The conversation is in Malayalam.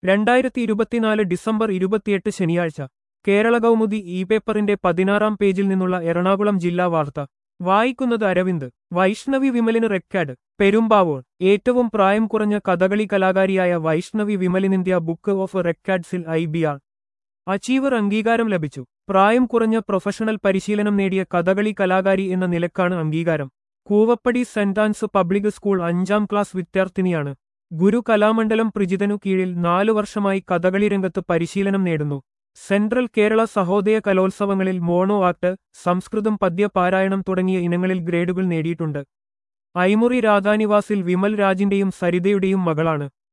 രണ്ടായിരത്തി ഇരുപത്തിനാല് ഡിസംബർ ഇരുപത്തിയെട്ട് ശനിയാഴ്ച കേരള കൗമുദി ഇ പേപ്പറിന്റെ പതിനാറാം പേജിൽ നിന്നുള്ള എറണാകുളം ജില്ലാ വാർത്ത വായിക്കുന്നത് അരവിന്ദ് വൈഷ്ണവി വിമലിന് റെക്കാർഡ് പെരുമ്പാവൂർ ഏറ്റവും പ്രായം കുറഞ്ഞ കഥകളി കലാകാരിയായ വൈഷ്ണവി വിമലിനിന്ത്യ ബുക്ക് ഓഫ് റെക്കാർഡ്സിൽ ഐ ബി ആർ അച്ചീവർ അംഗീകാരം ലഭിച്ചു പ്രായം കുറഞ്ഞ പ്രൊഫഷണൽ പരിശീലനം നേടിയ കഥകളി കലാകാരി എന്ന നിലക്കാണ് അംഗീകാരം Koovappady Saint Ann's public school അഞ്ചാം ക്ലാസ് വിദ്യാർത്ഥിനിയാണ് ഗുരു കലാമണ്ഡലം പ്രിജിതനു കീഴിൽ നാലു വർഷമായി കഥകളി രംഗത്ത് പരിശീലനം നേടുന്നു സെൻട്രൽ കേരള സഹോദയ കലോത്സവങ്ങളിൽ മോണോ ആക്ട് സംസ്കൃതം പദ്യപാരായണം തുടങ്ങിയ ഇനങ്ങളിൽ ഗ്രേഡുകൾ നേടിയിട്ടുണ്ട് ഐമുറി രാധാനിവാസിൽ വിമൽ രാജിന്റെയും സരിതയുടെയും മകളാണ്